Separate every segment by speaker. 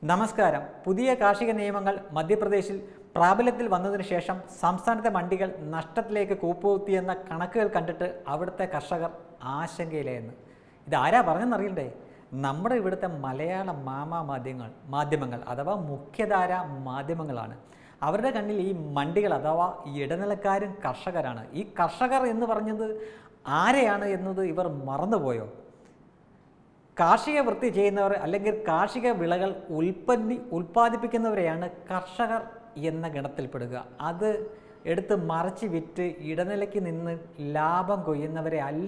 Speaker 1: നമസ്കാരം പുതിയ കാർഷിക നിയമങ്ങൾ മധ്യപ്രദേശിൽ പ്രാബല്യത്തിൽ വന്നതിന് ശേഷം സംസ്ഥാനത്തെ മണ്ടികൾ നഷ്ടത്തിലേക്ക് കൂപ്പുകുത്തിയെന്ന കണക്കുകൾ കണ്ടിട്ട് അവിടുത്തെ കർഷകർ ആശങ്കയിലായിരുന്നു ഇതാരാ പറഞ്ഞെന്നറിയണ്ടേ നമ്മുടെ ഇവിടുത്തെ മലയാള മാമാ മാധ്യമങ്ങൾ മാധ്യമങ്ങൾ അഥവാ മുഖ്യധാര മാധ്യമങ്ങളാണ് അവരുടെ കണ്ണിൽ ഈ മണ്ടികൾ അഥവാ ഈ ഇടനിലക്കാരും കർഷകരാണ് ഈ കർഷകർ എന്ന് പറഞ്ഞത് ആരെയാണ് എന്നത് ഇവർ മറന്നുപോയോ കാർഷിക വൃത്തി ചെയ്യുന്നവർ അല്ലെങ്കിൽ കാർഷിക വിളകൾ ഉൽപ്പന്നി ഉൽപ്പാദിപ്പിക്കുന്നവരെയാണ് കർഷകർ എന്ന ഗണത്തിൽപ്പെടുക അത് എടുത്ത് മറച്ച് വിറ്റ് ഇടനിലയ്ക്ക് നിന്ന് ലാഭം കൊയ്യുന്നവരെ അല്ല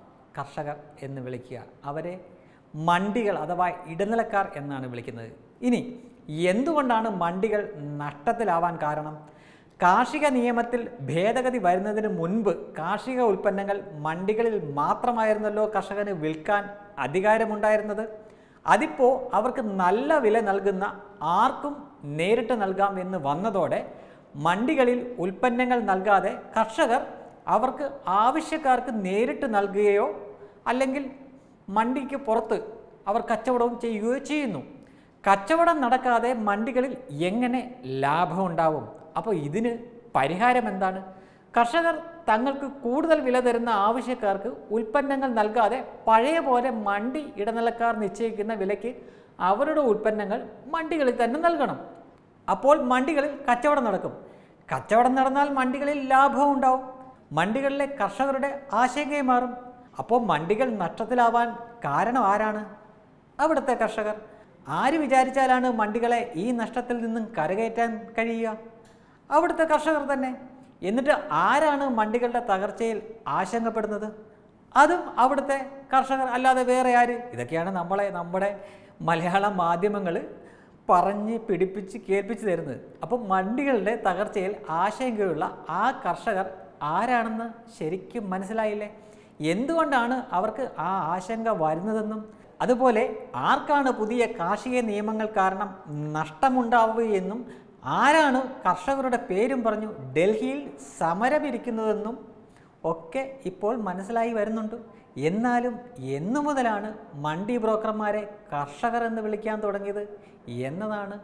Speaker 1: കർഷകർ എന്ന് വിളിക്കുക അവരെ മണ്ടികൾ അഥവാ ഇടനിലക്കാർ എന്നാണ് വിളിക്കുന്നത് ഇനി എന്തുകൊണ്ടാണ് മണ്ടികൾ നഷ്ടത്തിലാവാൻ കാരണം കാർഷിക നിയമത്തിൽ ഭേദഗതി വരുന്നതിന് മുൻപ് കാർഷിക ഉൽപ്പന്നങ്ങൾ മണ്ടികളിൽ മാത്രമായിരുന്നല്ലോ കർഷകന് വിൽക്കാൻ അധികാരമുണ്ടായിരുന്നത് അതിപ്പോൾ അവർക്ക് നല്ല വില നൽകുന്ന ആർക്കും നേരിട്ട് നൽകാം എന്ന് വന്നതോടെ മണ്ടികളിൽ ഉൽപ്പന്നങ്ങൾ നൽകാതെ കർഷകർ അവർക്ക് ആവശ്യക്കാർക്ക് നേരിട്ട് നൽകുകയോ അല്ലെങ്കിൽ മണ്ടിക്ക് പുറത്ത് അവർ കച്ചവടവും ചെയ്യുകയോ ചെയ്യുന്നു കച്ചവടം നടക്കാതെ മണ്ടികളിൽ എങ്ങനെ ലാഭമുണ്ടാവും അപ്പോൾ ഇതിന് പരിഹാരം എന്താണ് കർഷകർ തങ്ങൾക്ക് കൂടുതൽ വില തരുന്ന ആവശ്യക്കാർക്ക് ഉൽപ്പന്നങ്ങൾ നൽകാതെ പഴയ പോലെ മണ്ടി ഇടനിലക്കാർ നിശ്ചയിക്കുന്ന വിലയ്ക്ക് അവരുടെ ഉൽപ്പന്നങ്ങൾ മണ്ടികളിൽ തന്നെ നൽകണം അപ്പോൾ മണ്ടികളിൽ കച്ചവടം നടക്കും കച്ചവടം നടന്നാൽ മണ്ടികളിൽ ലാഭവും ഉണ്ടാവും മണ്ടികളിലെ കർഷകരുടെ ആശങ്കയും മാറും അപ്പോൾ മണ്ടികൾ നഷ്ടത്തിലാവാൻ കാരണം ആരാണ് അവിടുത്തെ കർഷകർ ആര് വിചാരിച്ചാലാണ് മണ്ടികളെ ഈ നഷ്ടത്തിൽ നിന്നും കരകയറ്റാൻ കഴിയുക അവിടുത്തെ കർഷകർ തന്നെ എന്നിട്ട് ആരാണ് മണ്ടികളുടെ തകർച്ചയിൽ ആശങ്കപ്പെടുന്നത് അതും അവിടുത്തെ കർഷകർ അല്ലാതെ വേറെ ആര് ഇതൊക്കെയാണ് നമ്മളെ നമ്മുടെ മലയാള മാധ്യമങ്ങൾ പറഞ്ഞ് പിടിപ്പിച്ച് കേൾപ്പിച്ച് തരുന്നത് അപ്പം മണ്ടികളുടെ തകർച്ചയിൽ ആശങ്കയുള്ള ആ കർഷകർ ആരാണെന്ന് ശരിക്കും മനസ്സിലായില്ലേ എന്തുകൊണ്ടാണ് അവർക്ക് ആ ആശങ്ക വരുന്നതെന്നും അതുപോലെ ആർക്കാണ് പുതിയ കാർഷിക നിയമങ്ങൾ കാരണം നഷ്ടമുണ്ടാവുകയെന്നും ആരാണ് കർഷകരുടെ പേരും പറഞ്ഞു ഡൽഹിയിൽ സമരമിരിക്കുന്നതെന്നും ഒക്കെ ഇപ്പോൾ മനസ്സിലായി വരുന്നുണ്ട് എന്നാലും എന്നു മുതലാണ് മണ്ടി ബ്രോക്കർമാരെ കർഷകർ എന്ന് വിളിക്കാൻ തുടങ്ങിയത് എന്നതാണ്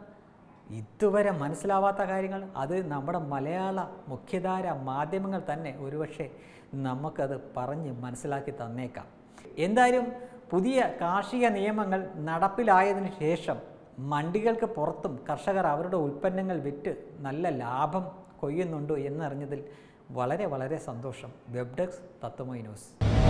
Speaker 1: ഇതുവരെ മനസ്സിലാവാത്ത കാര്യങ്ങൾ അത് നമ്മുടെ മലയാള മുഖ്യധാര മാധ്യമങ്ങൾ തന്നെ ഒരുപക്ഷെ നമുക്കത് പറഞ്ഞ് മനസ്സിലാക്കി തന്നേക്കാം എന്തായാലും പുതിയ കാർഷിക നിയമങ്ങൾ നടപ്പിലായതിനു ശേഷം മണ്ടികൾക്ക് പുറത്തും കർഷകർ അവരുടെ ഉൽപ്പന്നങ്ങൾ വിറ്റ് നല്ല ലാഭം കൊയ്യുന്നുണ്ടോ എന്നറിഞ്ഞതിൽ വളരെ വളരെ സന്തോഷം വെബ് ഡെസ്ക് തത്വമൈ ന്യൂസ്